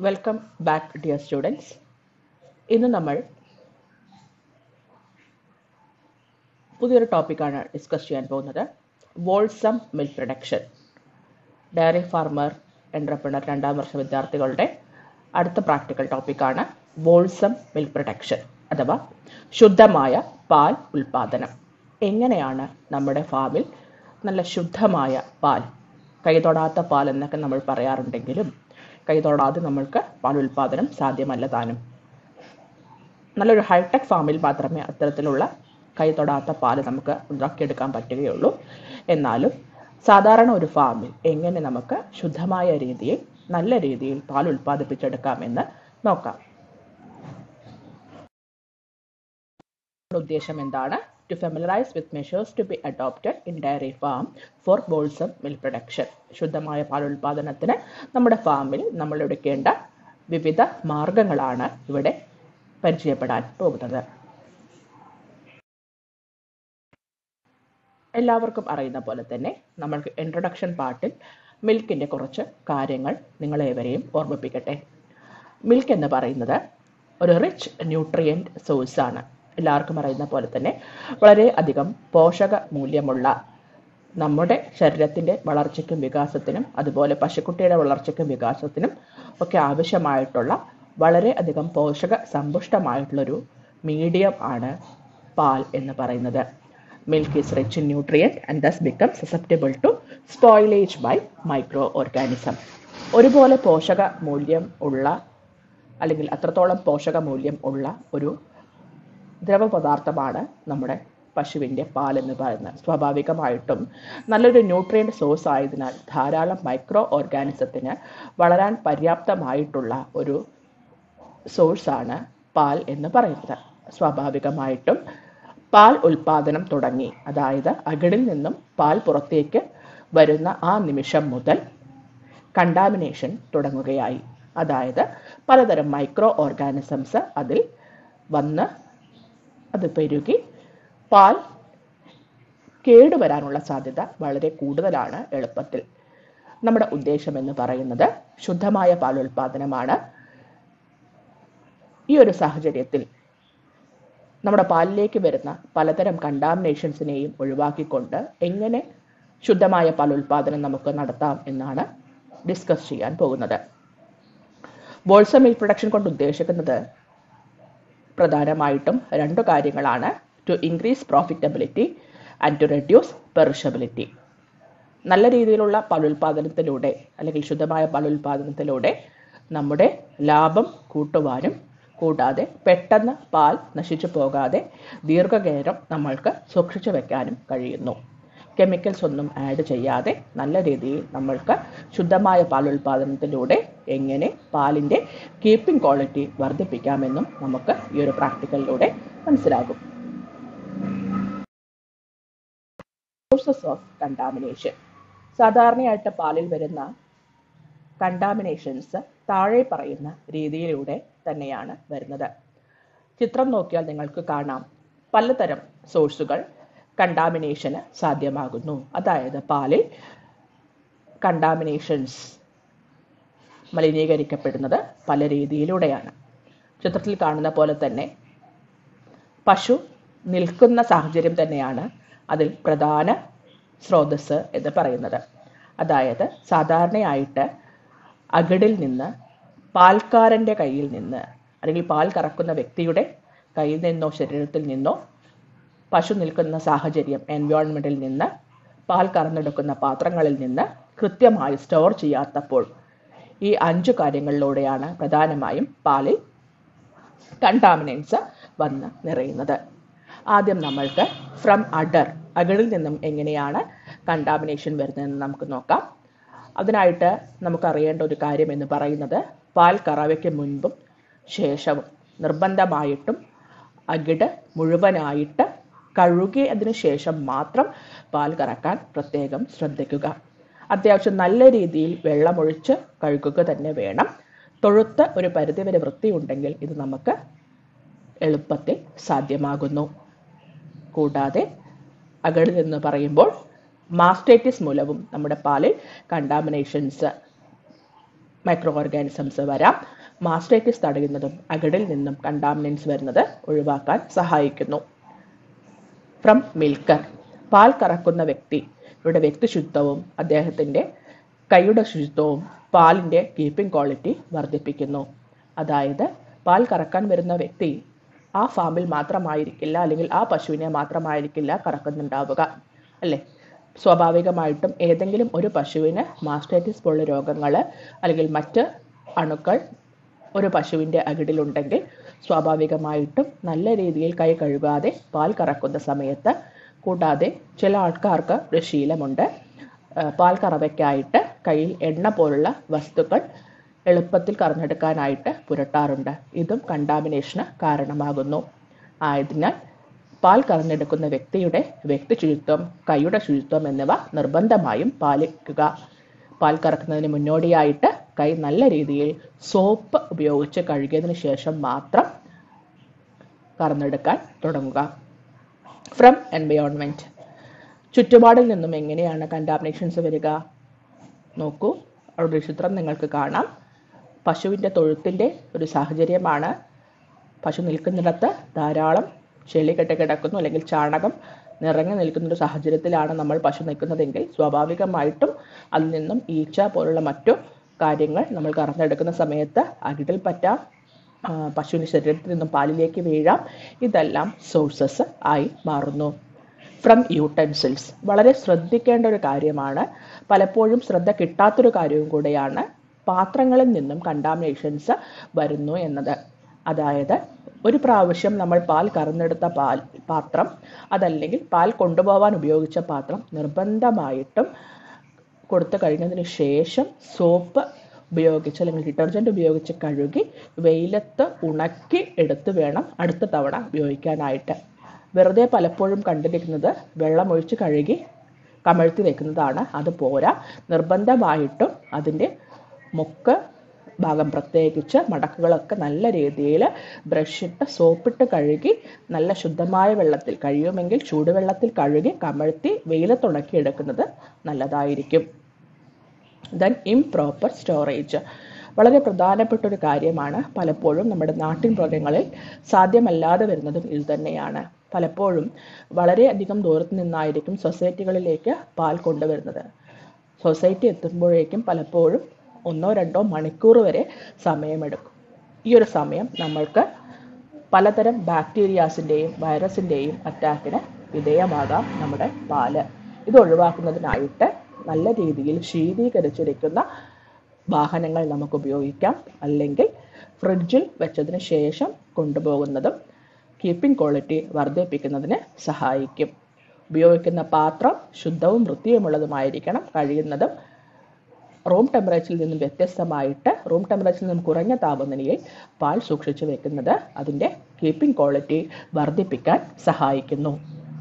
welcome back dear students ഇന്ന് നമ്മൾ പുതിയൊരു ടോപ്പിക്കാണ് ഡിസ്കസ് ചെയ്യാൻ പോകുന്നത് wholesome milk production dairy farmer entrepreneur രണ്ടാം വർഷ വിദ്യാർത്ഥികളുടെ അടുത്ത പ്രാക്ടിക്കൽ ടോപ്പിക്കാണ് വോൾസം മിൽക്ക് പ്രൊഡക്ഷൻ അഥവാ ശുദ്ധമായ പാൽ ഉൽപാദനം എങ്ങനെയാണ് നമ്മുടെ ഫാമിൽ നല്ല ശുദ്ധമായ പാൽ കൈതൊടാത്ത പാൽ എന്നൊക്കെ നമ്മൾ പറയാറുണ്ടെങ്കിലും കൈതൊടാതെ നമ്മൾക്ക് പാൽ ഉൽപാദനം സാധ്യമല്ല താനും നല്ലൊരു ഹൈടെക് ഫാമിൽ മാത്രമേ അത്തരത്തിലുള്ള കൈതൊടാത്ത പാല് നമുക്ക് ഉണ്ടാക്കിയെടുക്കാൻ പറ്റുകയുള്ളൂ എന്നാലും സാധാരണ ഒരു ഫാമിൽ എങ്ങനെ നമുക്ക് ശുദ്ധമായ രീതിയിൽ നല്ല രീതിയിൽ പാൽ ഉൽപ്പാദിപ്പിച്ചെടുക്കാമെന്ന് നോക്കാം ഉദ്ദേശം എന്താണ് to familiarise with measures to be adopted in dairy farm for wholesome milk production ശുദ്ധമായ പാൽ ഉൽപാദനത്തിന് നമ്മുടെ ഫാമിൽ നമ്മൾ എടുക്കേണ്ട വിവിധ മാർഗങ്ങളാണ് ഇവിടെ പരിചയപ്പെടാൻ പോകുന്നത് എല്ലാവർക്കും അറിയുന്ന പോലെ തന്നെ നമ്മൾക്ക് ഇൻട്രൊഡക്ഷൻ പാർട്ടിൽ മിൽക്കിൻ്റെ കുറച്ച് കാര്യങ്ങൾ നിങ്ങളേവരെയും ഓർമ്മിപ്പിക്കട്ടെ മിൽക്ക് എന്ന് പറയുന്നത് ഒരു റിച്ച് ന്യൂട്രിയൻറ്റ് സോഴ്സാണ് എല്ലാവർക്കും അറിയുന്ന പോലെ തന്നെ വളരെ അധികം പോഷക മൂല്യമുള്ള നമ്മുടെ ശരീരത്തിൻ്റെ വളർച്ചയ്ക്കും വികാസത്തിനും അതുപോലെ പശുക്കുട്ടിയുടെ വളർച്ചയ്ക്കും വികാസത്തിനും ഒക്കെ ആവശ്യമായിട്ടുള്ള വളരെ അധികം പോഷക സമ്പുഷ്ടമായിട്ടുള്ളൊരു മീഡിയം ആണ് പാൽ എന്ന് പറയുന്നത് milk is rich in nutrient and thus become susceptible to spoilage by microorganism ഒരുപോലെ പോഷക മൂല്യം ഉള്ള അല്ലെങ്കിൽ അത്രത്തോളം പോഷക മൂല്യം ഉള്ള ഒരു ദ്രവപദാർത്ഥമാണ് നമ്മുടെ പശുവിൻ്റെ പാൽ എന്ന് പറയുന്നത് സ്വാഭാവികമായിട്ടും നല്ലൊരു ന്യൂട്രിയൻ്റ് സോഴ്സ് ആയതിനാൽ ധാരാളം മൈക്രോ ഓർഗാനിസത്തിന് വളരാൻ പര്യാപ്തമായിട്ടുള്ള ഒരു സോഴ്സാണ് പാൽ എന്ന് പറയുന്നത് സ്വാഭാവികമായിട്ടും പാൽ ഉൽപാദനം തുടങ്ങി അതായത് അകിടിൽ നിന്നും പാൽ പുറത്തേക്ക് വരുന്ന ആ നിമിഷം മുതൽ കണ്ടാമിനേഷൻ തുടങ്ങുകയായി അതായത് പലതരം മൈക്രോ ഓർഗാനിസംസ് അതിൽ വന്ന് അത് പെരുകി പാൽ കേടുവരാനുള്ള സാധ്യത വളരെ കൂടുതലാണ് എളുപ്പത്തിൽ നമ്മുടെ ഉദ്ദേശം എന്ന് പറയുന്നത് ശുദ്ധമായ പാൽ ഉൽപാദനമാണ് ഈ ഒരു സാഹചര്യത്തിൽ നമ്മുടെ പാലിലേക്ക് വരുന്ന പലതരം കണ്ടാമിനേഷൻസിനെയും ഒഴിവാക്കിക്കൊണ്ട് എങ്ങനെ ശുദ്ധമായ പാൽ ഉൽപാദനം നമുക്ക് നടത്താം എന്നാണ് ഡിസ്കസ് ചെയ്യാൻ പോകുന്നത് ബോൾസ മിൽക്ക് പ്രൊഡക്ഷൻ കൊണ്ട് ഉദ്ദേശിക്കുന്നത് പ്രധാനമായിട്ടും രണ്ടു കാര്യങ്ങളാണ് to increase profitability and to reduce perishability നല്ല രീതിയിലുള്ള പാലുൽപാദനത്തിലൂടെ അല്ലെങ്കിൽ ശുദ്ധമായ പാലുൽപാദനത്തിലൂടെ നമ്മുടെ ലാഭം കൂട്ടുവാനും കൂടാതെ പെട്ടെന്ന് പാൽ നശിച്ചു പോകാതെ ദീർഘനേരം നമ്മൾക്ക് സൂക്ഷിച്ചു വെക്കാനും കഴിയുന്നു കെമിക്കൽസ് ഒന്നും ആഡ് ചെയ്യാതെ നല്ല രീതിയിൽ നമ്മൾക്ക് ശുദ്ധമായ പാൽ ഉൽപാദനത്തിലൂടെ എങ്ങനെ പാലിൻ്റെ കീപ്പിംഗ് ക്വാളിറ്റി വർദ്ധിപ്പിക്കാമെന്നും നമുക്ക് ഈ ഒരു പ്രാക്ടിക്കലിലൂടെ മനസ്സിലാകും സോഴ്സസ് ഓഫ് കണ്ടാമിനേഷൻ സാധാരണയായിട്ട് പാലിൽ വരുന്ന കണ്ടാമിനേഷൻസ് താഴെ പറയുന്ന രീതിയിലൂടെ തന്നെയാണ് വരുന്നത് ചിത്രം നോക്കിയാൽ നിങ്ങൾക്ക് കാണാം പലതരം സോഴ്സുകൾ കണ്ടാമിനേഷന് സാധ്യമാകുന്നു അതായത് പാലിൽ കണ്ടാമിനേഷൻസ് മലിനീകരിക്കപ്പെടുന്നത് പല രീതിയിലൂടെയാണ് ചിത്രത്തിൽ കാണുന്ന പോലെ തന്നെ പശു നിൽക്കുന്ന സാഹചര്യം തന്നെയാണ് അതിൽ പ്രധാന സ്രോതസ് എന്ന് പറയുന്നത് അതായത് സാധാരണയായിട്ട് അകിടിൽ നിന്ന് പാൽക്കാരൻ്റെ കയ്യിൽ നിന്ന് അല്ലെങ്കിൽ പാൽ കറക്കുന്ന വ്യക്തിയുടെ കയ്യിൽ നിന്നോ ശരീരത്തിൽ നിന്നോ പശു നിൽക്കുന്ന സാഹചര്യം എൻവയോൺമെൻറ്റിൽ നിന്ന് പാൽ കറന്നെടുക്കുന്ന പാത്രങ്ങളിൽ നിന്ന് കൃത്യമായി സ്റ്റോർ ചെയ്യാത്തപ്പോൾ ഈ അഞ്ചു കാര്യങ്ങളിലൂടെയാണ് പ്രധാനമായും പാലിൽ കണ്ടാമിനൻസ് വന്ന് നിറയുന്നത് ആദ്യം നമ്മൾക്ക് ഫ്രം അഡർ അകിടിൽ നിന്നും എങ്ങനെയാണ് കണ്ടാമിനേഷൻ വരുന്നതെന്ന് നമുക്ക് നോക്കാം അതിനായിട്ട് നമുക്കറിയേണ്ട ഒരു കാര്യം എന്ന് പറയുന്നത് പാൽ കറവയ്ക്ക് മുൻപും ശേഷവും നിർബന്ധമായിട്ടും അകിട് മുഴുവനായിട്ട് കഴുകി അതിന് ശേഷം മാത്രം പാൽ കറക്കാൻ പ്രത്യേകം ശ്രദ്ധിക്കുക അത്യാവശ്യം നല്ല രീതിയിൽ വെള്ളമൊഴിച്ച് കഴുകുക തന്നെ വേണം തൊഴുത്ത് ഒരു പരിധിവരെ വൃത്തിയുണ്ടെങ്കിൽ ഇത് നമുക്ക് എളുപ്പത്തിൽ സാധ്യമാകുന്നു കൂടാതെ അകിടിൽ എന്ന് പറയുമ്പോൾ മാസ്റ്റൈറ്റിസ് മൂലവും നമ്മുടെ പാലിൽ കണ്ടാമിനേഷൻസ് മൈക്രോ ഓർഗാനിസംസ് വരാം മാസ്റ്റൈറ്റിസ് തടയുന്നതും അകിടിൽ നിന്നും കണ്ടാമിനൻസ് വരുന്നത് ഒഴിവാക്കാൻ സഹായിക്കുന്നു ഫ്രം മിൽക്കർ പാൽ കറക്കുന്ന വ്യക്തി ഇവിടെ വ്യക്തി ശുദ്ധവും അദ്ദേഹത്തിൻ്റെ കൈയുടെ ശുചിത്വവും പാലിൻ്റെ കീപ്പിംഗ് ക്വാളിറ്റി വർദ്ധിപ്പിക്കുന്നു അതായത് പാൽ കറക്കാൻ വരുന്ന വ്യക്തി ആ ഫാമിൽ മാത്രമായിരിക്കില്ല അല്ലെങ്കിൽ ആ പശുവിനെ മാത്രമായിരിക്കില്ല കറക്കുന്നുണ്ടാവുക അല്ലേ സ്വാഭാവികമായിട്ടും ഏതെങ്കിലും ഒരു പശുവിന് മാസ്റ്റൈറ്റിസ് പോലുള്ള രോഗങ്ങൾ അല്ലെങ്കിൽ മറ്റ് അണുക്കൾ ഒരു പശുവിൻ്റെ അകിടിലുണ്ടെങ്കിൽ സ്വാഭാവികമായിട്ടും നല്ല രീതിയിൽ കൈ കഴുകാതെ പാൽ കറക്കുന്ന സമയത്ത് കൂടാതെ ചില ആൾക്കാർക്ക് ഒരു ശീലമുണ്ട് ആ, പാൽ കറവയ്ക്കായിട്ട് കയ്യിൽ എണ്ണ പോലുള്ള വസ്തുക്കൾ എളുപ്പത്തിൽ കറന്നെടുക്കാനായിട്ട് പുരട്ടാറുണ്ട് ഇതും കണ്ടാമിനേഷന് കാരണമാകുന്നു ആയതിനാൽ പാൽ കറന്നെടുക്കുന്ന വ്യക്തിയുടെ വ്യക്തി ശുചിത്വം കൈയുടെ ശുചിത്വം എന്നിവ നിർബന്ധമായും പാലിക്കുക പാൽ കറക്കുന്നതിന് മുന്നോടിയായിട്ട് കൈ നല്ല രീതിയിൽ സോപ്പ് ഉപയോഗിച്ച് കഴുകിയതിന് ശേഷം മാത്രം കറന്നെടുക്കാൻ തുടങ്ങുക ഫ്രം എൻവയോൺമെൻറ്റ് ചുറ്റുപാടിൽ നിന്നും എങ്ങനെയാണ് കണ്ടാമിനേഷൻസ് വരിക നോക്കൂ അവിടെ ഒരു ചിത്രം നിങ്ങൾക്ക് കാണാം പശുവിൻ്റെ തൊഴുത്തിൻ്റെ ഒരു സാഹചര്യമാണ് പശു നിൽക്കുന്നിടത്ത് ധാരാളം ചെളി കെട്ടി കിടക്കുന്നു അല്ലെങ്കിൽ ചാണകം നിറഞ്ഞു നിൽക്കുന്ന ഒരു സാഹചര്യത്തിലാണ് നമ്മൾ പശു നിൽക്കുന്നതെങ്കിൽ സ്വാഭാവികമായിട്ടും അതിൽ നിന്നും ഈച്ച പോലുള്ള മറ്റു കാര്യങ്ങൾ നമ്മൾ കറന്നെടുക്കുന്ന സമയത്ത് അകിടിൽ പറ്റാം ആ, പശുവിൻ്റെ ശരീരത്തിൽ നിന്നും പാലിലേക്ക് വീഴാം ഇതെല്ലാം സോഴ്സസ് ആയി മാറുന്നു ഫ്രം യൂട്ടൻസിൽസ് വളരെ ശ്രദ്ധിക്കേണ്ട ഒരു കാര്യമാണ് പലപ്പോഴും ശ്രദ്ധ കിട്ടാത്തൊരു കാര്യവും കൂടെയാണ് പാത്രങ്ങളിൽ നിന്നും കണ്ടാമിനേഷൻസ് വരുന്നു എന്നത് അതായത് ഒരു പ്രാവശ്യം നമ്മൾ പാൽ കറന്നെടുത്ത പാൽ പാത്രം അതല്ലെങ്കിൽ പാൽ കൊണ്ടുപോകാൻ ഉപയോഗിച്ച പാത്രം നിർബന്ധമായിട്ടും കൊടുത്തു കഴിഞ്ഞതിന് ശേഷം സോപ്പ് ഉപയോഗിച്ച് അല്ലെങ്കിൽ ഡിറ്റർജൻറ്റ് ഉപയോഗിച്ച് കഴുകി വെയിലത്ത് ഉണക്കി എടുത്ത് വേണം അടുത്ത തവണ ഉപയോഗിക്കാനായിട്ട് വെറുതെ പലപ്പോഴും കണ്ടിരിക്കുന്നത് വെള്ളമൊഴിച്ച് കഴുകി കമഴ്ത്തി വെക്കുന്നതാണ് അത് പോരാ നിർബന്ധമായിട്ടും അതിൻ്റെ മുക്ക് ഭാഗം പ്രത്യേകിച്ച് മടക്കുകളൊക്കെ നല്ല രീതിയിൽ ബ്രഷിട്ട് സോപ്പിട്ട് കഴുകി നല്ല ശുദ്ധമായ വെള്ളത്തിൽ കഴിയുമെങ്കിൽ ചൂടുവെള്ളത്തിൽ കഴുകി കമഴ്ത്തി വെയിലത്തുണക്കി എടുക്കുന്നത് നല്ലതായിരിക്കും ദെൻ ഇംപ്രോപ്പർ സ്റ്റോറേജ് വളരെ പ്രധാനപ്പെട്ട ഒരു കാര്യമാണ് പലപ്പോഴും നമ്മുടെ നാട്ടിൻ മൃഗങ്ങളിൽ സാധ്യമല്ലാതെ വരുന്നതും ഇത് തന്നെയാണ് പലപ്പോഴും വളരെയധികം ദൂരത്ത് നിന്നായിരിക്കും സൊസൈറ്റികളിലേക്ക് പാൽ കൊണ്ടുവരുന്നത് സൊസൈറ്റി എത്തുമ്പോഴേക്കും പലപ്പോഴും ഒന്നോ രണ്ടോ മണിക്കൂർ വരെ സമയമെടുക്കും ഈ ഒരു സമയം നമ്മൾക്ക് പലതരം ബാക്ടീരിയാസിൻ്റെയും വൈറസിൻ്റെയും അറ്റാക്കിന് വിധേയമാകാം നമ്മുടെ പാല് ഇത് ഒഴിവാക്കുന്നതിനായിട്ട് നല്ല രീതിയിൽ ശീതീകരിച്ചിരിക്കുന്ന വാഹനങ്ങൾ നമുക്ക് ഉപയോഗിക്കാം അല്ലെങ്കിൽ ഫ്രിഡ്ജിൽ വെച്ചതിന് ശേഷം കൊണ്ടുപോകുന്നതും കീപ്പിംഗ് ക്വാളിറ്റി വർദ്ധിപ്പിക്കുന്നതിന് സഹായിക്കും ഉപയോഗിക്കുന്ന പാത്രം ശുദ്ധവും വൃത്തിയുമുള്ളതുമായിരിക്കണം കഴിയുന്നതും റൂം ടെമ്പറേച്ചറിൽ നിന്നും വ്യത്യസ്തമായിട്ട് റൂം ടെമ്പറേച്ചറിൽ നിന്നും കുറഞ്ഞ താപനിലയിൽ പാൽ സൂക്ഷിച്ചു വെക്കുന്നത് അതിൻ്റെ കീപ്പിംഗ് ക്വാളിറ്റി വർദ്ധിപ്പിക്കാൻ സഹായിക്കുന്നു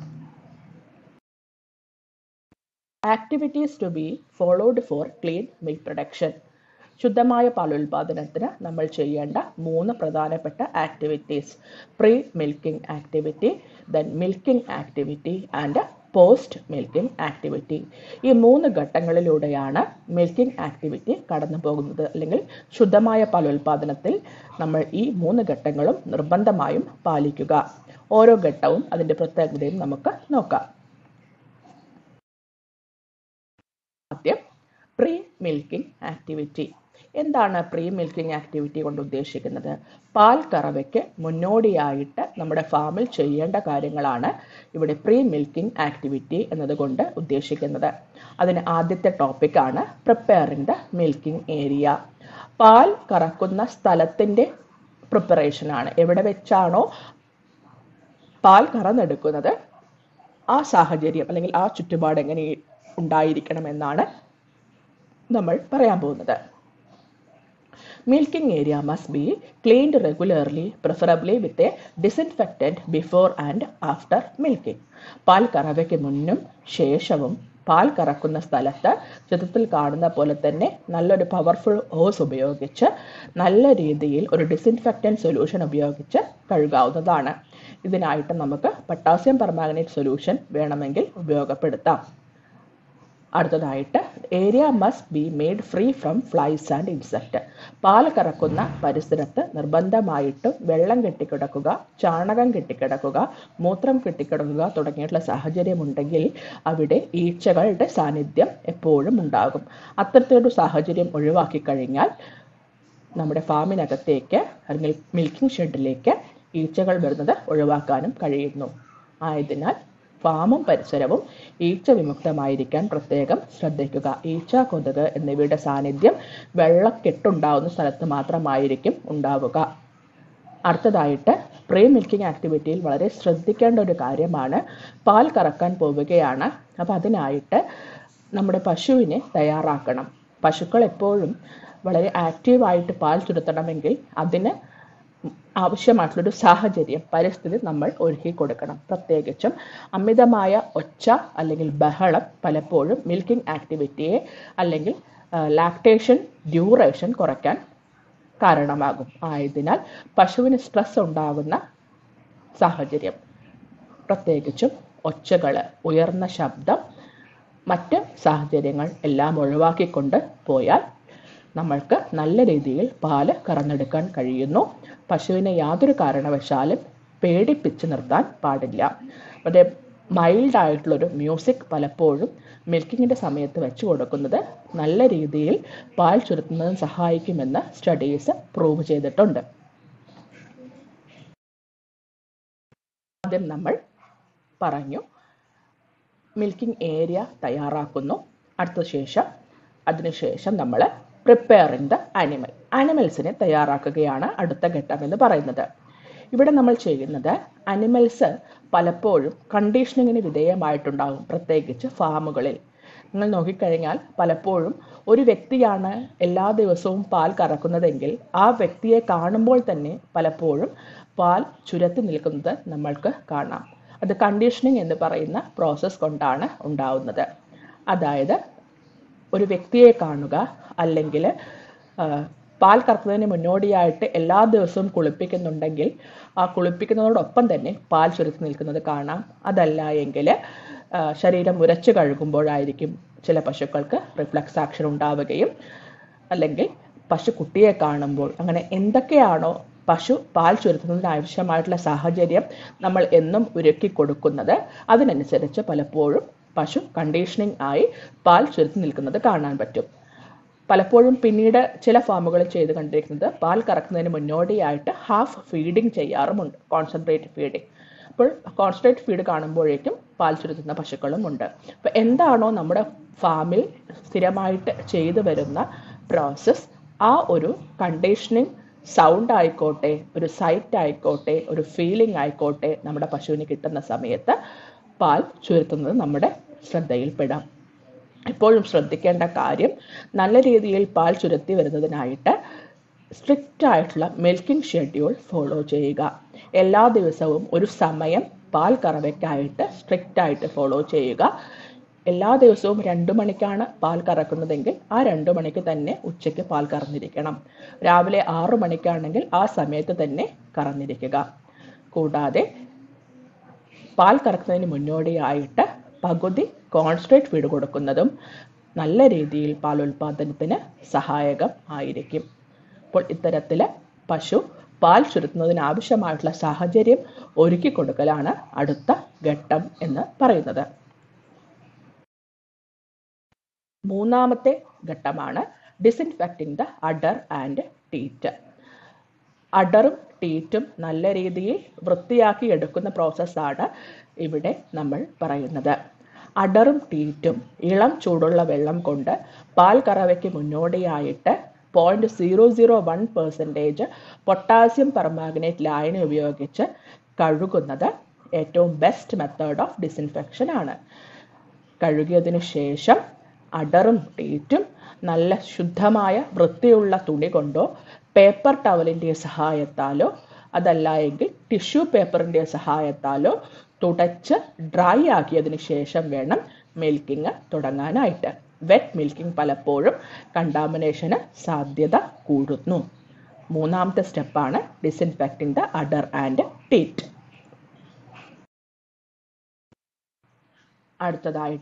activities to be followed for clean milk production ശുദ്ധമായ പാലുൽപാദനത്തിന് നമ്മൾ ചെയ്യേണ്ട മൂന്ന് പ്രധാനപ്പെട്ട activities pre milking activity then milking activity and post milking activity ഈ മൂന്ന് ഘട്ടങ്ങളിലൂടെയാണ് മിൽക്കിംഗ് ആക്ടിവിറ്റി കടന്നു പോകുന്നത് അല്ലെങ്കിൽ ശുദ്ധമായ പാലുൽപാദനത്തിൽ നമ്മൾ ഈ മൂന്ന് ഘട്ടങ്ങളും നിർബന്ധമായും പാലിക്കുക ഓരോ ഘട്ടവും അതിൻ്റെ പ്രത്യേകതയും നമുക്ക് നോക്കാം ആദ്യം പ്രീ മിൽക്കിംഗ് ആക്ടിവിറ്റി എന്താണ് പ്രീ മിൽക്കിംഗ് ആക്ടിവിറ്റി കൊണ്ട് ഉദ്ദേശിക്കുന്നത് പാൽ കറവയ്ക്ക് മുന്നോടിയായിട്ട് നമ്മുടെ ഫാമിൽ ചെയ്യേണ്ട കാര്യങ്ങളാണ് ഇവിടെ പ്രീ മിൽക്കിംഗ് ആക്ടിവിറ്റി എന്നതുകൊണ്ട് ഉദ്ദേശിക്കുന്നത് അതിന് ആദ്യത്തെ ടോപ്പിക്കാണ് പ്രിപ്പയറിംഗ് ദ മിൽക്കിംഗ് ഏരിയ പാൽ കറക്കുന്ന സ്ഥലത്തിൻ്റെ പ്രിപ്പറേഷനാണ് എവിടെ വെച്ചാണോ പാൽ കറന്നെടുക്കുന്നത് ആ സാഹചര്യം അല്ലെങ്കിൽ ആ ചുറ്റുപാട് എങ്ങനെ ഉണ്ടായിരിക്കണമെന്നാണ് നമ്മൾ പറയാൻ പോകുന്നത് milking area must be cleaned regularly preferably with a disinfectant before and after milking പാൽ കറവയ്ക്ക് മുന്നും ശേഷവും പാൽ കറക്കുന്ന സ്ഥലത്ത് ചിത്രത്തിൽ കാണുന്ന പോലെ തന്നെ നല്ലൊരു പവർഫുൾ ഹോസ് ഉപയോഗിച്ച് നല്ല രീതിയിൽ ഒരു ഡിസിൻഫെക്റ്റൻറ്റ് സൊല്യൂഷൻ ഉപയോഗിച്ച് കഴുകാവുന്നതാണ് ഇതിനായിട്ട് നമുക്ക് പൊട്ടാസ്യം പെർമാംഗനേറ്റ് സൊല്യൂഷൻ വേണമെങ്കിൽ ഉപയോഗപ്പെടുത്താം അടുത്തതായിട്ട് area must be made free from flies and insect പാൽ കറക്കുന്ന പരിസരത്ത് നിർബന്ധമായിട്ടും വെള്ളം കെട്ടിക്കിടക്കുക ചാണകം കെട്ടിക്കിടക്കുക മൂത്രം കെട്ടിക്കിടക്കുക തുടങ്ങിയിട്ടുള്ള സാഹചര്യമുണ്ടെങ്കിൽ അവിടെ ഈച്ചകളുടെ സാന്നിധ്യം എപ്പോഴും ഉണ്ടാകും അത്തരത്തിലൊരു സാഹചര്യം ഒഴിവാക്കി കഴിഞ്ഞാൽ നമ്മുടെ ഫാമിനകത്തേക്ക് അല്ലെങ്കിൽ മിൽക്കിംഗ് ഷെഡിലേക്ക് ഈച്ചകൾ വരുന്നത് ഒഴിവാക്കാനും കഴിയുന്നു ആയതിനാൽ ഫാമും പരിസരവും ഈച്ച വിമുക്തമായിരിക്കാൻ പ്രത്യേകം ശ്രദ്ധിക്കുക ഈച്ച കൊതുക് എന്നിവയുടെ സാന്നിധ്യം വെള്ളക്കെട്ടുണ്ടാവുന്ന സ്ഥലത്ത് മാത്രമായിരിക്കും ഉണ്ടാവുക അടുത്തതായിട്ട് പ്രീ മിൽക്കിംഗ് ആക്ടിവിറ്റിയിൽ വളരെ ശ്രദ്ധിക്കേണ്ട ഒരു കാര്യമാണ് പാൽ കറക്കാൻ പോവുകയാണ് അപ്പോൾ അതിനായിട്ട് നമ്മുടെ പശുവിനെ തയ്യാറാക്കണം പശുക്കൾ എപ്പോഴും വളരെ ആക്റ്റീവായിട്ട് പാൽ ചുരുത്തണമെങ്കിൽ അതിന് ആവശ്യമായിട്ടുള്ളൊരു സാഹചര്യം പരിസ്ഥിതി നമ്മൾ ഒരുക്കി കൊടുക്കണം പ്രത്യേകിച്ചും അമിതമായ ഒച്ച അല്ലെങ്കിൽ ബഹളം പലപ്പോഴും മിൽക്കിംഗ് ആക്ടിവിറ്റിയെ അല്ലെങ്കിൽ ലാക്ടേഷൻ ഡ്യൂറേഷൻ കുറയ്ക്കാൻ കാരണമാകും ആയതിനാൽ പശുവിന് സ്ട്രെസ് ഉണ്ടാകുന്ന സാഹചര്യം പ്രത്യേകിച്ചും ഒച്ചകൾ ഉയർന്ന ശബ്ദം മറ്റ് സാഹചര്യങ്ങൾ എല്ലാം ഒഴിവാക്കിക്കൊണ്ട് പോയാൽ നമ്മൾക്ക് നല്ല രീതിയിൽ പാല് കറന്നെടുക്കാൻ കഴിയുന്നു പശുവിനെ യാതൊരു കാരണവശാലും പേടിപ്പിച്ച് നിർത്താൻ പാടില്ല അതേ മൈൽഡ് ആയിട്ടുള്ളൊരു മ്യൂസിക് പലപ്പോഴും മിൽക്കിങ്ങിൻ്റെ സമയത്ത് വെച്ച് കൊടുക്കുന്നത് നല്ല രീതിയിൽ പാൽ ചുരുത്തുന്നതിന് സഹായിക്കുമെന്ന് സ്റ്റഡീസ് പ്രൂവ് ചെയ്തിട്ടുണ്ട് ആദ്യം നമ്മൾ പറഞ്ഞു മിൽക്കിംഗ് ഏരിയ തയ്യാറാക്കുന്നു അടുത്ത ശേഷം അതിനുശേഷം നമ്മൾ പ്രിപ്പയറിംഗ് ദ ആനിമൽ ആനിമൽസിനെ തയ്യാറാക്കുകയാണ് അടുത്ത ഘട്ടം എന്ന് പറയുന്നത് ഇവിടെ നമ്മൾ ചെയ്യുന്നത് അനിമൽസ് പലപ്പോഴും കണ്ടീഷനിങ്ങിന് വിധേയമായിട്ടുണ്ടാകും പ്രത്യേകിച്ച് ഫാമുകളിൽ നിങ്ങൾ നോക്കിക്കഴിഞ്ഞാൽ പലപ്പോഴും ഒരു വ്യക്തിയാണ് എല്ലാ ദിവസവും പാൽ കറക്കുന്നതെങ്കിൽ ആ വ്യക്തിയെ കാണുമ്പോൾ തന്നെ പലപ്പോഴും പാൽ ചുരത്തി നിൽക്കുന്നത് നമ്മൾക്ക് കാണാം അത് കണ്ടീഷനിങ് എന്ന് പറയുന്ന പ്രോസസ്സ് കൊണ്ടാണ് ഉണ്ടാവുന്നത് അതായത് ഒരു വ്യക്തിയെ കാണുക അല്ലെങ്കിൽ പാൽ കറക്കുന്നതിന് മുന്നോടിയായിട്ട് എല്ലാ ദിവസവും കുളിപ്പിക്കുന്നുണ്ടെങ്കിൽ ആ കുളിപ്പിക്കുന്നതോടൊപ്പം തന്നെ പാൽ ചുരുത്തി നിൽക്കുന്നത് കാണാം അതല്ല എങ്കിൽ ശരീരം ഉരച്ച് കഴുകുമ്പോഴായിരിക്കും ചില പശുക്കൾക്ക് റിഫ്ലക്സ് ആക്ഷൻ ഉണ്ടാവുകയും അല്ലെങ്കിൽ പശു കുട്ടിയെ കാണുമ്പോൾ അങ്ങനെ എന്തൊക്കെയാണോ പശു പാൽ ചുരുത്തുന്നതിന് ആവശ്യമായിട്ടുള്ള സാഹചര്യം നമ്മൾ എന്നും ഒരുക്കി കൊടുക്കുന്നത് അതിനനുസരിച്ച് പലപ്പോഴും പശു കണ്ടീഷനിങ് ആയി പാൽ ചുരുത്തി നിൽക്കുന്നത് കാണാൻ പറ്റും പലപ്പോഴും പിന്നീട് ചില ഫാമുകളിൽ ചെയ്ത് കണ്ടിരിക്കുന്നത് പാൽ കറക്കുന്നതിന് മുന്നോടിയായിട്ട് ഹാഫ് ഫീഡിങ് ചെയ്യാറുമുണ്ട് കോൺസെൻട്രേറ്റ് ഫീഡിങ് അപ്പോൾ കോൺസെൻട്രേറ്റ് ഫീഡ് കാണുമ്പോഴേക്കും പാൽ ചുരുത്തുന്ന പശുക്കളും ഉണ്ട് അപ്പോൾ എന്താണോ നമ്മുടെ ഫാമിൽ സ്ഥിരമായിട്ട് ചെയ്തു വരുന്ന പ്രോസസ്സ് ആ ഒരു കണ്ടീഷനിങ് സൗണ്ട് ആയിക്കോട്ടെ ഒരു സൈറ്റ് ആയിക്കോട്ടെ ഒരു ഫീലിംഗ് ആയിക്കോട്ടെ നമ്മുടെ പശുവിന് കിട്ടുന്ന സമയത്ത് പാൽ ചുരുത്തുന്നത് നമ്മുടെ ശ്രദ്ധയിൽപ്പെടാം എപ്പോഴും ശ്രദ്ധിക്കേണ്ട കാര്യം നല്ല രീതിയിൽ പാൽ ചുരത്തി വരുന്നതിനായിട്ട് സ്ട്രിക്റ്റ് ആയിട്ടുള്ള മിൽക്കിംഗ് ഷെഡ്യൂൾ ഫോളോ ചെയ്യുക എല്ലാ ദിവസവും ഒരു സമയം പാൽ കറവയ്ക്കായിട്ട് സ്ട്രിക്റ്റ് ആയിട്ട് ഫോളോ ചെയ്യുക എല്ലാ ദിവസവും രണ്ട് മണിക്കാണ് പാൽ കറക്കുന്നതെങ്കിൽ ആ രണ്ട് മണിക്ക് തന്നെ ഉച്ചയ്ക്ക് പാൽ കറന്നിരിക്കണം രാവിലെ ആറു മണിക്കാണെങ്കിൽ ആ സമയത്ത് തന്നെ കറന്നിരിക്കുക കൂടാതെ പാൽ കറക്കുന്നതിന് മുന്നോടിയായിട്ട് പകുതി കോൺസെൻട്രേറ്റ് ഫീഡ് കൊടുക്കുന്നതും നല്ല രീതിയിൽ പാൽ ഉൽപാദനത്തിന് സഹായകം ആയിരിക്കും അപ്പോൾ ഇത്തരത്തിൽ പശു പാൽ ചുരുത്തുന്നതിന് ആവശ്യമായിട്ടുള്ള സാഹചര്യം ഒരുക്കി കൊടുക്കലാണ് അടുത്ത ഘട്ടം എന്ന് പറയുന്നത് മൂന്നാമത്തെ ഘട്ടമാണ് ഡിസിൻഫെക്റ്റിംഗ് ദ അഡർ ആൻഡ് ടീറ്റ് അഡറും ടീറ്റും നല്ല രീതിയിൽ വൃത്തിയാക്കി എടുക്കുന്ന പ്രോസസ്സാണ് ഇവിടെ നമ്മൾ പറയുന്നത് അഡറും ടീറ്റും ഇളം ചൂടുള്ള വെള്ളം കൊണ്ട് പാൽ കറവയ്ക്ക് മുന്നോടിയായിട്ട് point zero zero one percentage potassium permanganate ലായനി ഉപയോഗിച്ച് കഴുകുന്നത് ഏറ്റവും ബെസ്റ്റ് മെത്തേഡ് ഓഫ് ഡിസിൻഫെക്ഷൻ ആണ് കഴുകിയതിനു ശേഷം അടറും ടീറ്റും നല്ല ശുദ്ധമായ വൃത്തിയുള്ള തുണി കൊണ്ടോ പേപ്പർ ടവലിൻ്റെ സഹായത്താലോ അതല്ല എങ്കിൽ ടിഷ്യൂ പേപ്പറിൻ്റെ സഹായത്താലോ തുടച്ച് ഡ്രൈ ആക്കിയതിന് ശേഷം വേണം മിൽക്കിങ് തുടങ്ങാനായിട്ട് വെറ്റ് മിൽക്കിംഗ് പലപ്പോഴും കണ്ടാമിനേഷന് സാധ്യത കൂടുന്നു മൂന്നാമത്തെ സ്റ്റെപ്പാണ് ഡിസിൻഫെക്റ്റിംഗ് ദ അഡർ ആൻഡ് ടീറ്റ് അടുത്തതായിട്ട്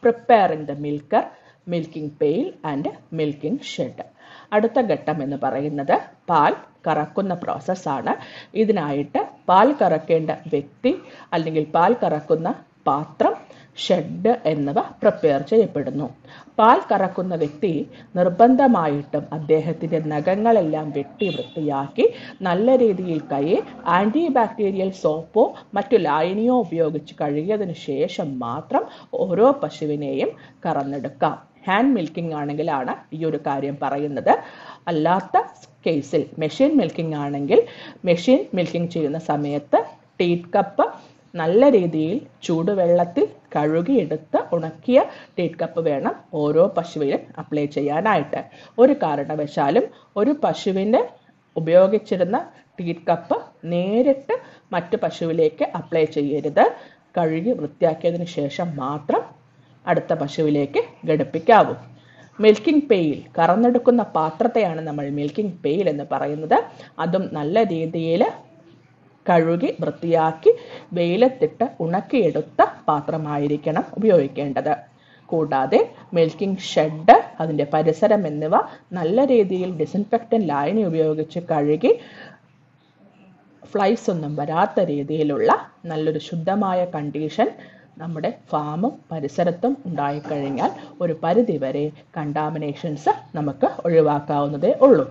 preparing the milker milking pail and milking shed അടുത്ത ഘട്ടം എന്ന് പറയുന്നത് പാൽ കറക്കുന്ന പ്രോസസ്സാണ് ഇതിനായിട്ട് പാൽ കറക്കേണ്ട വ്യക്തി അല്ലെങ്കിൽ പാൽ കറക്കുന്ന പാത്രം ഷെഡ് എന്നിവ പ്രിപ്പയർ ചെയ്യപ്പെടുന്നു പാൽ കറക്കുന്ന വ്യക്തി നിർബന്ധമായിട്ടും അദ്ദേഹത്തിൻ്റെ നഖങ്ങളെല്ലാം വെട്ടി വൃത്തിയാക്കി നല്ല രീതിയിൽ കൈയെ ആൻറ്റി ബാക്ടീരിയൽ സോപ്പോ മറ്റു ലായനിയോ ഉപയോഗിച്ച് കഴുകിയതിനു ശേഷം മാത്രം ഓരോ പശുവിനെയും കറന്നെടുക്കാം ഹാൻഡ് മിൽക്കിംഗ് ആണെങ്കിലാണ് ഈ ഒരു കാര്യം പറയുന്നത് അല്ലാത്ത കേസിൽ മെഷീൻ മിൽക്കിംഗ് ആണെങ്കിൽ മെഷീൻ മിൽക്കിംഗ് ചെയ്യുന്ന സമയത്ത് ടീറ്റ് കപ്പ് നല്ല രീതിയിൽ ചൂടുവെള്ളത്തിൽ കഴുകിയെടുത്ത് ഉണക്കിയ ടീറ്റ് കപ്പ് വേണം ഓരോ പശുവിനും അപ്ലൈ ചെയ്യാനായിട്ട് ഒരു കാരണവശാലും ഒരു പശുവിൻ്റെ ഉപയോഗിച്ചിരുന്ന ടീറ്റ് കപ്പ് നേരിട്ട് മറ്റു പശുവിലേക്ക് അപ്ലൈ ചെയ്യരുത് കഴുകി വൃത്തിയാക്കിയതിന് ശേഷം മാത്രം അടുത്ത പശുവിലേക്ക് ഘടിപ്പിക്കാവൂ മിൽക്കിംഗ് പെയിൽ കറന്നെടുക്കുന്ന പാത്രത്തെയാണ് നമ്മൾ മിൽക്കിംഗ് പെയിൽ എന്ന് പറയുന്നത് അതും നല്ല രീതിയിൽ കഴുകി വൃത്തിയാക്കി വെയിലത്തിട്ട് ഉണക്കിയെടുത്ത പാത്രമായിരിക്കണം ഉപയോഗിക്കേണ്ടത് കൂടാതെ മിൽക്കിംഗ് ഷെഡ് അതിൻ്റെ പരിസരം എന്നിവ നല്ല രീതിയിൽ ഡിസിൻഫെക്റ്റൻ ലായനി ഉപയോഗിച്ച് കഴുകി ഫ്ലൈസ് ഒന്നും വരാത്ത രീതിയിലുള്ള നല്ലൊരു ശുദ്ധമായ കണ്ടീഷൻ നമ്മുടെ ഫാമും പരിസരത്തും ഉണ്ടായിക്കഴിഞ്ഞാൽ ഒരു പരിധിവരെ കണ്ടാമിനേഷൻസ് നമുക്ക് ഒഴിവാക്കാവുന്നതേ ഉള്ളൂ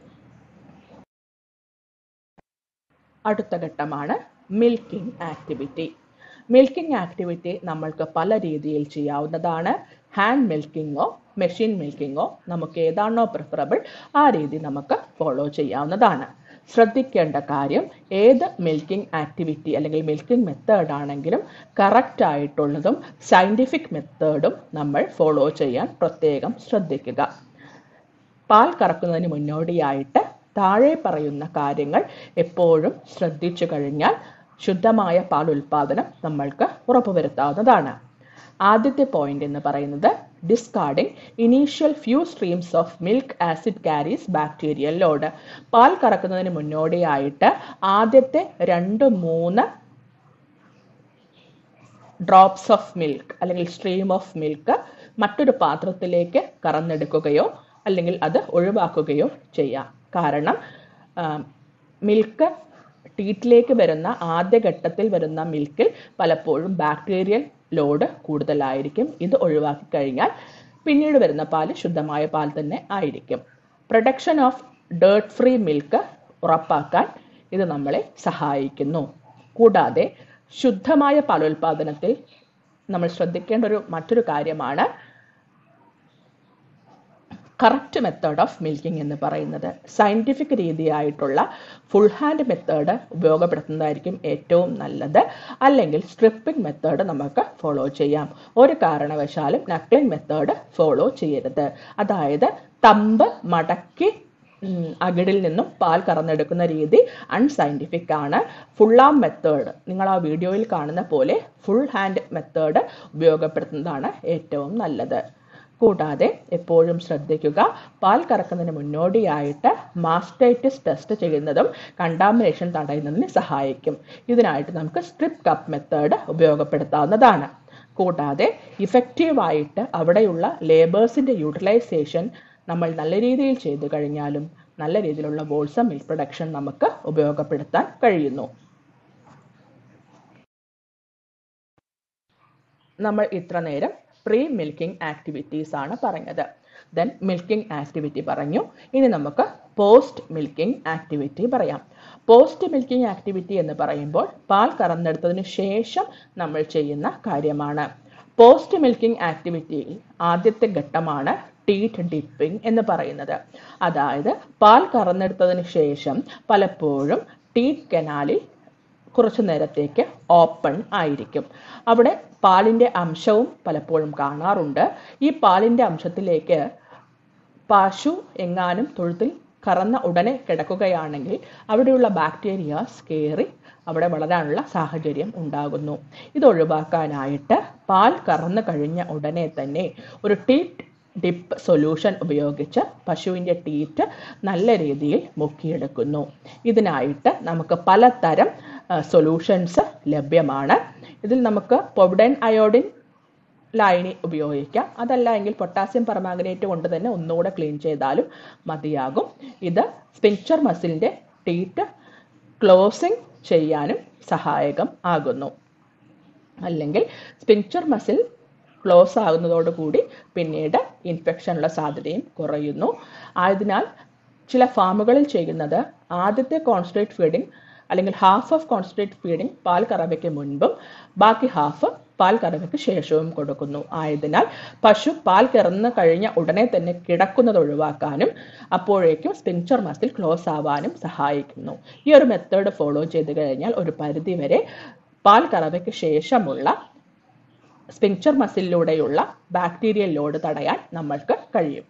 അടുത്ത ഘട്ടമാണ് മിൽക്കിംഗ് ആക്ടിവിറ്റി മിൽക്കിംഗ് ആക്ടിവിറ്റി നമ്മൾക്ക് പല രീതിയിൽ ചെയ്യാവുന്നതാണ് ഹാൻഡ് മിൽക്കിങ്ങോ മെഷീൻ മിൽക്കിങ്ങോ നമുക്ക് ഏതാണോ പ്രിഫറബിൾ ആ രീതി നമുക്ക് ഫോളോ ചെയ്യാവുന്നതാണ് ശ്രദ്ധിക്കേണ്ട കാര്യം ഏത് മിൽക്കിംഗ് ആക്ടിവിറ്റി അല്ലെങ്കിൽ മിൽക്കിംഗ് മെത്തേഡ് ആണെങ്കിലും കറക്റ്റ് ആയിട്ടുള്ളതും സയൻറ്റിഫിക് മെത്തേഡും നമ്മൾ ഫോളോ ചെയ്യാൻ പ്രത്യേകം ശ്രദ്ധിക്കുക പാൽ കറക്കുന്നതിന് മുന്നോടിയായിട്ട് താഴെ പറയുന്ന കാര്യങ്ങൾ എപ്പോഴും ശ്രദ്ധിച്ചു കഴിഞ്ഞാൽ ശുദ്ധമായ പാൽ ഉൽപാദനം നമ്മൾക്ക് ഉറപ്പുവരുത്താവുന്നതാണ് ആദ്യത്തെ പോയിന്റ് എന്ന് പറയുന്നത് discarding initial few streams of milk as it carries bacterial load പാൽ കറക്കുന്നതിന് മുന്നോടിയായിട്ട് ആദ്യത്തെ രണ്ട് മൂന്ന് ഡ്രോപ്സ് ഓഫ് മിൽക്ക് അല്ലെങ്കിൽ സ്ട്രീം ഓഫ് മിൽക്ക് മറ്റൊരു പാത്രത്തിലേക്ക് കറന്നെടുക്കുകയോ അല്ലെങ്കിൽ അത് ഒഴിവാക്കുകയോ ചെയ്യാം കാരണം മിൽക്ക് ടീറ്റിലേക്ക് വരുന്ന ആദ്യ ഘട്ടത്തിൽ വരുന്ന മിൽക്കിൽ പലപ്പോഴും ബാക്ടീരിയൽ ലോഡ് കൂടുതലായിരിക്കും ഇത് ഒഴിവാക്കി കഴിഞ്ഞാൽ പിന്നീട് വരുന്ന പാൽ ശുദ്ധമായ പാൽ തന്നെ ആയിരിക്കും production of dirt free milk ഉറപ്പാക്കാൻ ഇത് നമ്മളെ സഹായിക്കുന്നു കൂടാതെ ശുദ്ധമായ പാലുൽപാദനത്തിൽ നമ്മൾ ശ്രദ്ധിക്കേണ്ട ഒരു മറ്റൊരു കാര്യമാണ് കറക്റ്റ് മെത്തേഡ് ഓഫ് മിൽക്കിംഗ് എന്ന് പറയുന്നത് സയൻറ്റിഫിക് രീതിയായിട്ടുള്ള ഫുൾ ഹാൻഡ് മെത്തേഡ് ഉപയോഗപ്പെടുത്തുന്നതായിരിക്കും ഏറ്റവും നല്ലത് അല്ലെങ്കിൽ സ്ട്രിപ്പിംഗ് മെത്തേഡ് നമുക്ക് ഫോളോ ചെയ്യാം ഒരു കാരണവശാലും നക്ലിംഗ് മെത്തേഡ് ഫോളോ ചെയ്യരുത് അതായത് തമ്പ് മടക്കി അകിടിൽ നിന്നും പാൽ കറന്നെടുക്കുന്ന രീതി അൺസയൻറ്റിഫിക് ആണ് ഫുൾ ആം മെത്തേഡ് നിങ്ങൾ ആ വീഡിയോയിൽ കാണുന്ന പോലെ ഫുൾ ഹാൻഡ് മെത്തേഡ് ഉപയോഗപ്പെടുത്തുന്നതാണ് ഏറ്റവും നല്ലത് കൂടാതെ എപ്പോഴും ശ്രദ്ധിക്കുക പാൽ കറക്കുന്നതിന് മുന്നോടിയായിട്ട് മാസ്റ്റൈറ്റിസ് ടെസ്റ്റ് ചെയ്യുന്നതും കണ്ടാമിനേഷൻ തടയുന്നതിന് സഹായിക്കും ഇതിനായിട്ട് നമുക്ക് സ്ട്രിപ്പ് കപ്പ് മെത്തേഡ് ഉപയോഗപ്പെടുത്താവുന്നതാണ് കൂടാതെ ഇഫക്റ്റീവായിട്ട് അവിടെയുള്ള ലേബേഴ്സിൻ്റെ യൂട്ടിലൈസേഷൻ നമ്മൾ നല്ല രീതിയിൽ ചെയ്തു കഴിഞ്ഞാലും നല്ല രീതിയിലുള്ള വോൾസം മിൽക്ക് പ്രൊഡക്ഷൻ നമുക്ക് ഉപയോഗപ്പെടുത്താൻ കഴിയുന്നു നമ്മൾ ഇത്ര നേരം പ്രീ മിൽക്കിംഗ് ആക്ടിവിറ്റീസ് ആണ് പറഞ്ഞത് ദെൻ മിൽക്കിംഗ് ആക്ടിവിറ്റി പറഞ്ഞു ഇനി നമുക്ക് പോസ്റ്റ് മിൽക്കിംഗ് ആക്ടിവിറ്റി പറയാം പോസ്റ്റ് മിൽക്കിംഗ് ആക്ടിവിറ്റി എന്ന് പറയുമ്പോൾ പാൽ കറന്നെടുത്തതിന് ശേഷം നമ്മൾ ചെയ്യുന്ന കാര്യമാണ് പോസ്റ്റ് മിൽക്കിംഗ് ആക്ടിവിറ്റിയിൽ ആദ്യത്തെ ഘട്ടമാണ് ടീറ്റ് ഡിപ്പിംഗ് എന്ന് പറയുന്നത് അതായത് പാൽ കറന്നെടുത്തതിന് ശേഷം പലപ്പോഴും ടീറ്റ് കനാലിൽ കുറച്ചു നേരത്തേക്ക് ഓപ്പൺ ആയിരിക്കും അവിടെ പാലിൻ്റെ അംശവും പലപ്പോഴും കാണാറുണ്ട് ഈ പാലിൻ്റെ അംശത്തിലേക്ക് പശു എങ്ങാനും തൊഴുത്തിൽ കറന്ന ഉടനെ കിടക്കുകയാണെങ്കിൽ അവിടെയുള്ള ബാക്ടീരിയാസ് കയറി അവിടെ വളരാനുള്ള സാഹചര്യം ഉണ്ടാകുന്നു ഇത് ഒഴിവാക്കാനായിട്ട് പാൽ കറന്നു കഴിഞ്ഞ ഉടനെ തന്നെ ഒരു ടീറ്റ് ഡിപ്പ് സൊല്യൂഷൻ ഉപയോഗിച്ച് പശുവിൻ്റെ ടീറ്റ് നല്ല രീതിയിൽ മുക്കിയെടുക്കുന്നു ഇതിനായിട്ട് നമുക്ക് പലതരം സൊല്യൂഷൻസ് ലഭ്യമാണ് ഇതിൽ നമുക്ക് പൊവിഡൻ അയോഡിൻ ലായനി ഉപയോഗിക്കാം അതല്ല എങ്കിൽ പൊട്ടാസ്യം പെർമാംഗനേറ്റ് കൊണ്ട് തന്നെ ഒന്നുകൂടെ ക്ലീൻ ചെയ്താലും മതിയാകും ഇത് സ്പിൻചർ മസിലിൻ്റെ ടീറ്റ് ക്ലോസിംഗ് ചെയ്യാനും സഹായകം ആകുന്നു അല്ലെങ്കിൽ സ്പിൻചർ മസിൽ ക്ലോസ് ആകുന്നതോടുകൂടി പിന്നീട് ഇൻഫെക്ഷനുള്ള സാധ്യതയും കുറയുന്നു ആയതിനാൽ ചില ഫാമുകളിൽ ചെയ്യുന്നത് ആദ്യത്തെ കോൺസെൻട്രേറ്റ് ഫീഡിംഗ് അല്ലെങ്കിൽ ഹാഫ് ഓഫ് കോൺസെൻട്രേറ്റ് ഫീഡിംഗ് പാൽ കറവയ്ക്ക് മുൻപും ബാക്കി ഹാഫ് പാൽ കറവയ്ക്ക് ശേഷവും കൊടുക്കുന്നു ആയതിനാൽ പശു പാൽ കറന്ന് കഴിഞ്ഞ ഉടനെ തന്നെ കിടക്കുന്നത് ഒഴിവാക്കാനും അപ്പോഴേക്കും സ്പിൻചർ മസിൽ ക്ലോസ് ആവാനും സഹായിക്കുന്നു ഈ ഒരു മെത്തേഡ് ഫോളോ ചെയ്ത് കഴിഞ്ഞാൽ ഒരു പരിധി വരെ പാൽ കറവയ്ക്ക് ശേഷമുള്ള സ്പിൻചർ മസിലിലൂടെയുള്ള ബാക്ടീരിയൽ ലോഡ് തടയാൻ നമ്മൾക്ക് കഴിയും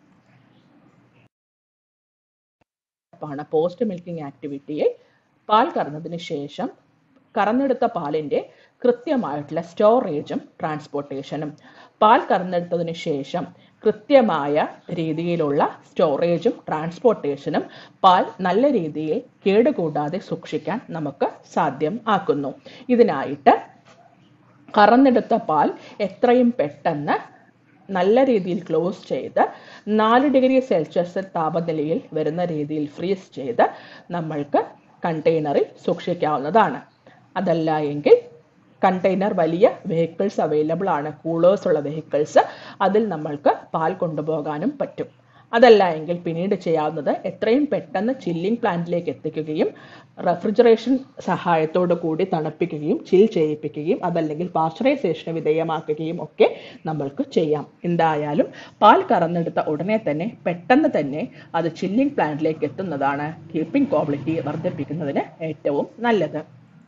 ആണ് പോസ്റ്റ് മിൽക്കിംഗ് ആക്ടിവിറ്റിയിൽ പാൽ കറന്നതിന് ശേഷം കറന്നെടുത്ത പാലിൻ്റെ കൃത്യമായിട്ടുള്ള സ്റ്റോറേജും ട്രാൻസ്പോർട്ടേഷനും പാൽ കറന്നെടുത്തതിന് ശേഷം കൃത്യമായ രീതിയിലുള്ള സ്റ്റോറേജും ട്രാൻസ്പോർട്ടേഷനും പാൽ നല്ല രീതിയിൽ കേടുകൂടാതെ സൂക്ഷിക്കാൻ നമുക്ക് സാധ്യം ആക്കുന്നു ഇതിനായിട്ട് കറന്നെടുത്ത പാൽ എത്രയും പെട്ടെന്ന് നല്ല രീതിയിൽ ക്ലോസ് ചെയ്ത് നാല് ഡിഗ്രി സെൽഷ്യസ് താപനിലയിൽ വരുന്ന രീതിയിൽ ഫ്രീസ് ചെയ്ത് നമ്മൾക്ക് കണ്ടെയ്നറിൽ സൂക്ഷിക്കാവുന്നതാണ് അതല്ല എങ്കിൽ കണ്ടെയ്നർ വലിയ വെഹിക്കിൾസ് അവൈലബിൾ ആണ് കൂളേഴ്സ് ഉള്ള വെഹിക്കിൾസ് അതിൽ നമ്മൾക്ക് പാൽ കൊണ്ടുപോകാനും പറ്റും അതല്ല എങ്കിൽ പിന്നീട് ചെയ്യാവുന്നത് എത്രയും പെട്ടെന്ന് ചില്ലിംഗ് പ്ലാന്റിലേക്ക് എത്തിക്കുകയും റെഫ്രിജറേഷൻ സഹായത്തോടു കൂടി തണുപ്പിക്കുകയും ചിൽ ചെയ്യിപ്പിക്കുകയും അതല്ലെങ്കിൽ പാസ്ചറൈസേഷന് വിധേയമാക്കുകയും ഒക്കെ നമ്മൾക്ക് ചെയ്യാം എന്തായാലും പാൽ കറന്നെടുത്ത ഉടനെ തന്നെ പെട്ടെന്ന് തന്നെ അത് ചില്ലിംഗ് പ്ലാന്റിലേക്ക് എത്തുന്നതാണ് കീപ്പിംഗ് ക്വാളിറ്റി വർദ്ധിപ്പിക്കുന്നതിന് ഏറ്റവും നല്ലത്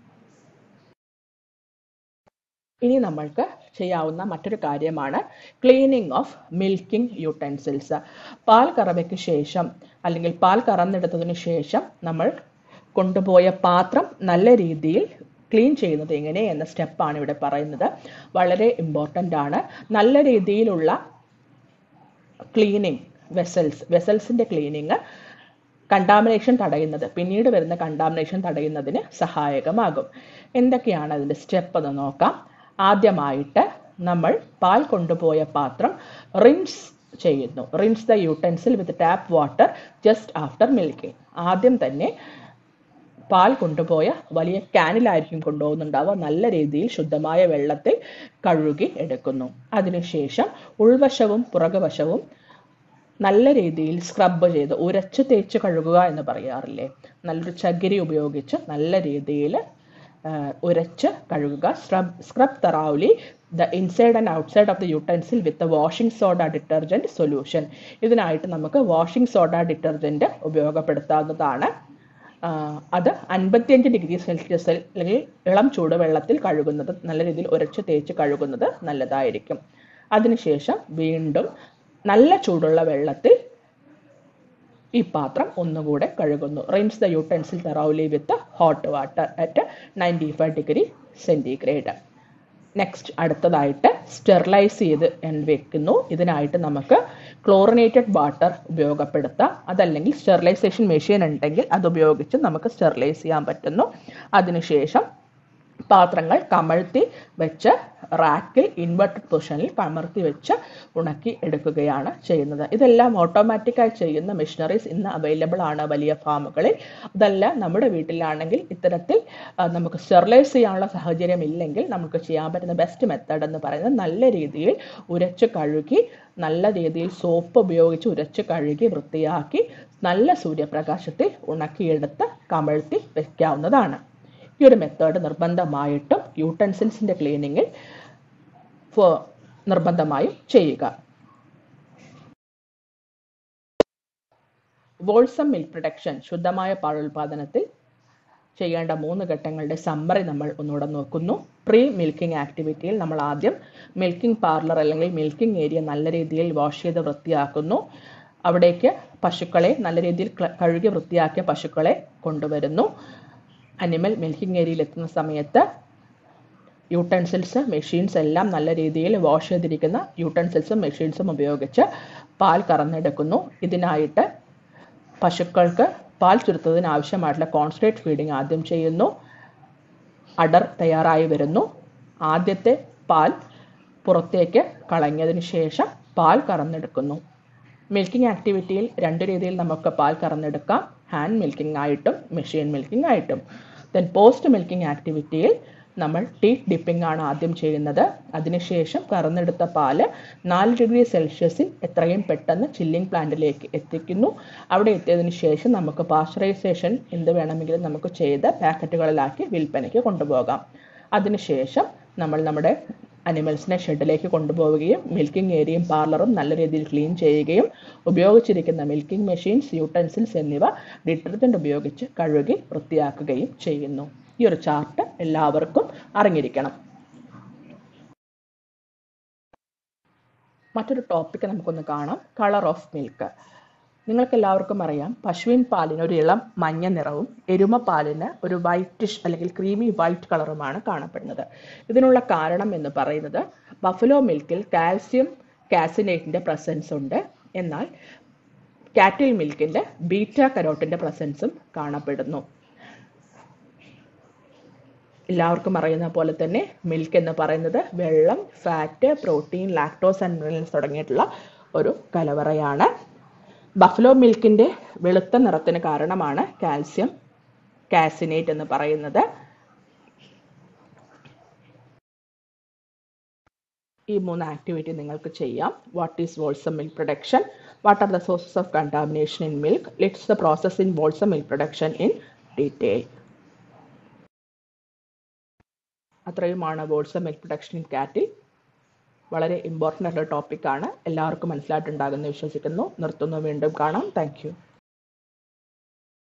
ഇനി നമ്മൾക്ക് ചെയ്യാവുന്ന മറ്റൊരു കാര്യമാണ് ക്ലീനിങ് ഓഫ് മിൽക്കിംഗ് യൂട്ടൻസിൽസ് പാൽ കറവയ്ക്ക് ശേഷം അല്ലെങ്കിൽ പാൽ കറന്നെടുത്തതിന് ശേഷം നമ്മൾ കൊണ്ടുപോയ പാത്രം നല്ല രീതിയിൽ ക്ലീൻ ചെയ്യുന്നത് എങ്ങനെ എന്ന സ്റ്റെപ്പാണ് ഇവിടെ പറയുന്നത് വളരെ ഇമ്പോർട്ടൻ്റ് ആണ് നല്ല രീതിയിലുള്ള ക്ലീനിങ് വെസൽസ് വെസൽസിൻ്റെ ക്ലീനിങ് കണ്ടാമിനേഷൻ തടയുന്നത് പിന്നീട് വരുന്ന കണ്ടാമിനേഷൻ തടയുന്നതിന് സഹായകമാകും എന്തൊക്കെയാണ് അതിൻ്റെ സ്റ്റെപ്പ് എന്ന് നോക്കാം ആദ്യമായിട്ട് നമ്മൾ പാൽ കൊണ്ടുപോയ പാത്രം റിൻസ് ചെയ്യുന്നു rinse the utensil with tap water just after milking ആദ്യം തന്നെ പാൽ കൊണ്ടുപോയ വലിയ ക്യാനിലായിരിക്കും കൊണ്ടുപോകുന്നുണ്ടാവുക നല്ല രീതിയിൽ ശുദ്ധമായ വെള്ളത്തിൽ കഴുകി എടുക്കുന്നു അതിനുശേഷം ഉൾവശവും പുറകുവശവും നല്ല രീതിയിൽ സ്ക്രബ് ചെയ്ത് ഉരച്ച് തേച്ച് കഴുകുക എന്ന് പറയാറില്ലേ നല്ലൊരു ചകിരി ഉപയോഗിച്ച് നല്ല രീതിയിൽ ഉരച്ച് കഴുകുക scrub scrub thoroughly the inside and outside of the utensil with washing soda detergent solution ഇതിനായിട്ട് നമുക്ക് വാഷിംഗ് സോഡ ഡിറ്റർജൻറ്റ് ഉപയോഗപ്പെടുത്താവുന്നതാണ് അത് അൻപത്തിയഞ്ച് ഡിഗ്രി സെൽഷ്യസിൽ അല്ലെങ്കിൽ ഇളം ചൂടുവെള്ളത്തിൽ കഴുകുന്നത് നല്ല രീതിയിൽ ഉരച്ച് തേച്ച് കഴുകുന്നത് നല്ലതായിരിക്കും അതിനുശേഷം വീണ്ടും നല്ല ചൂടുള്ള വെള്ളത്തിൽ ഈ പാത്രം ഒന്നുകൂടെ കഴുകുന്നു rinse the utensil thoroughly with hot water at ninety five degree centigrade next അടുത്തതായിട്ട് സ്റ്റെറിലൈസ് ചെയ്ത് വെക്കുന്നു ഇതിനായിട്ട് നമുക്ക് ക്ലോറിനേറ്റഡ് വാട്ടർ ഉപയോഗപ്പെടുത്താം അതല്ലെങ്കിൽ സ്റ്റെറിലൈസേഷൻ മെഷീൻ ഉണ്ടെങ്കിൽ അത് ഉപയോഗിച്ച് നമുക്ക് സ്റ്റെറിലൈസ് ചെയ്യാൻ പറ്റുന്നു അതിനുശേഷം പാത്രങ്ങൾ കമഴ്ത്തി വെച്ച് റാക്കിൽ ഇൻവെർട്ടഡ് പൊസിഷനിൽ കമർത്തി വെച്ച് ഉണക്കി എടുക്കുകയാണ് ചെയ്യുന്നത് ഇതെല്ലാം ഓട്ടോമാറ്റിക്കായി ചെയ്യുന്ന മെഷീനറീസ് ഇന്ന് അവൈലബിൾ ആണ് വലിയ ഫാമുകളിൽ അതല്ല നമ്മുടെ വീട്ടിലാണെങ്കിൽ ഇത്തരത്തിൽ നമുക്ക് സ്റ്റെറിലൈസ് ചെയ്യാനുള്ള സാഹചര്യം ഇല്ലെങ്കിൽ നമുക്ക് ചെയ്യാൻ പറ്റുന്ന ബെസ്റ്റ് മെത്തേഡ് എന്ന് പറയുന്നത് നല്ല രീതിയിൽ ഉരച്ച് കഴുകി നല്ല രീതിയിൽ സോപ്പ് ഉപയോഗിച്ച് ഉരച്ച് കഴുകി വൃത്തിയാക്കി നല്ല സൂര്യപ്രകാശത്തിൽ ഉണക്കിയെടുത്ത് കമഴ്ത്തി വയ്ക്കാവുന്നതാണ് ഈ ഒരു മെത്തേഡ് നിർബന്ധമായിട്ടും യൂട്ടൻസിൽസിൻ്റെ ക്ലീനിങ്ങിൽ നിർബന്ധമായും ചെയ്യുക വോൾസം മിൽക്ക് പ്രൊഡക്ഷൻ ശുദ്ധമായ പാലുൽപാദനത്തിൽ ചെയ്യേണ്ട മൂന്ന് ഘട്ടങ്ങളുടെ സമ്മറി നമ്മൾ ഒന്നുകൂടെ നോക്കുന്നു പ്രീ മിൽക്കിംഗ് ആക്ടിവിറ്റിയിൽ നമ്മൾ ആദ്യം മിൽക്കിംഗ് പാർലർ അല്ലെങ്കിൽ മിൽക്കിംഗ് ഏരിയ നല്ല രീതിയിൽ വാഷ് ചെയ്ത് വൃത്തിയാക്കുന്നു അവിടേക്ക് പശുക്കളെ നല്ല രീതിയിൽ കഴുകി വൃത്തിയാക്കിയ പശുക്കളെ കൊണ്ടുവരുന്നു അനിമൽ മിൽക്കിംഗ് ഏരിയയിൽ എത്തുന്ന സമയത്ത് യൂട്ടൻസിൽസ് മെഷീൻസ് എല്ലാം നല്ല രീതിയിൽ വാഷ് ചെയ്തിരിക്കുന്ന യൂട്ടൻസിൽസും മെഷീൻസും ഉപയോഗിച്ച് പാൽ കറന്നെടുക്കുന്നു ഇതിനായിട്ട് പശുക്കൾക്ക് പാൽ ചുരുത്തതിന് ആവശ്യമായിട്ടുള്ള കോൺസെൻട്രേറ്റ് ഫീഡിംഗ് ആദ്യം ചെയ്യുന്നു അടർ തയ്യാറായി വരുന്നു ആദ്യത്തെ പാൽ പുറത്തേക്ക് കളഞ്ഞതിന് ശേഷം പാൽ കറന്നെടുക്കുന്നു മിൽക്കിംഗ് ആക്ടിവിറ്റിയിൽ രണ്ട് രീതിയിൽ നമുക്ക് പാൽ കറന്നെടുക്കാം ഹാൻഡ് മിൽക്കിംഗ് ആയിട്ടും മെഷീൻ മിൽക്കിംഗ് ആയിട്ടും ദെൻ പോസ്റ്റ് മിൽക്കിംഗ് ആക്ടിവിറ്റിയിൽ നമ്മൾ ടീ ഡിപ്പിംഗ് ആണ് ആദ്യം ചെയ്യുന്നത് അതിനുശേഷം കറന്നെടുത്ത പാല് നാല് ഡിഗ്രി സെൽഷ്യസിൽ എത്രയും പെട്ടെന്ന് ചില്ലിംഗ് പ്ലാന്റിലേക്ക് എത്തിക്കുന്നു അവിടെ എത്തിയതിനു ശേഷം നമുക്ക് പാസ്ചറൈസേഷൻ എന്ത് വേണമെങ്കിലും നമുക്ക് ചെയ്ത് പാക്കറ്റുകളിലാക്കി വിൽപ്പനയ്ക്ക് കൊണ്ടുപോകാം അതിനുശേഷം നമ്മൾ നമ്മുടെ അനിമൽസിനെ ഷെഡിലേക്ക് കൊണ്ടുപോവുകയും മിൽക്കിംഗ് ഏരിയയും പാർലറും നല്ല രീതിയിൽ ക്ലീൻ ചെയ്യുകയും ഉപയോഗിച്ചിരിക്കുന്ന മിൽക്കിംഗ് മെഷീൻസ് യൂട്ടൻസിൽസ് എന്നിവ ഡിറ്റർജൻറ്റ് ഉപയോഗിച്ച് കഴുകി വൃത്തിയാക്കുകയും ചെയ്യുന്നു ഈ ഒരു ചാർട്ട് എല്ലാവർക്കും അറിഞ്ഞിരിക്കണം മറ്റൊരു ടോപ്പിക്ക് നമുക്കൊന്ന് കാണാം കളർ ഓഫ് മിൽക്ക് നിങ്ങൾക്ക് എല്ലാവർക്കും അറിയാം പശുവിൻ പാലിന് ഒരു ഇളം മഞ്ഞ നിറവും എരുമ പാലിന് ഒരു വൈറ്റിഷ് അല്ലെങ്കിൽ ക്രീമി വൈറ്റ് കളറുമാണ് കാണപ്പെടുന്നത് ഇതിനുള്ള കാരണം എന്ന് പറയുന്നത് ബഫലോ മിൽക്കിൽ കാൽസ്യം കാസിനേറ്റിൻ്റെ പ്രസൻസ് ഉണ്ട് എന്നാൽ കാറ്റിൽ മിൽക്കിൻ്റെ ബീറ്റ കരോട്ടിൻ്റെ പ്രസൻസും കാണപ്പെടുന്നു എല്ലാവർക്കും അറിയുന്ന പോലെ തന്നെ മിൽക്ക് എന്ന് പറയുന്നത് വെള്ളം fat protein lactose and minerals തുടങ്ങിയിട്ടുള്ള ഒരു കലവറയാണ് ബഫലോ മിൽക്കിൻ്റെ വെളുത്ത നിറത്തിന് കാരണമാണ് കാൽസ്യം കാസിനേറ്റ് എന്ന് പറയുന്നത് ഈ മൂന്ന് ആക്ടിവിറ്റി നിങ്ങൾക്ക് ചെയ്യാം what is wholesome milk production what are the sources of contamination in milk lists the process in wholesome milk production in detail അത്രയുമാണ് wholesome milk production in cattle വളരെ ഇമ്പോർട്ടൻ്റ് ആയിട്ടുള്ള ടോപ്പിക്കാണ് എല്ലാവർക്കും മനസ്സിലായിട്ടുണ്ടാകുമെന്ന് വിശ്വസിക്കുന്നു നിർത്തുന്നു വീണ്ടും കാണാം താങ്ക്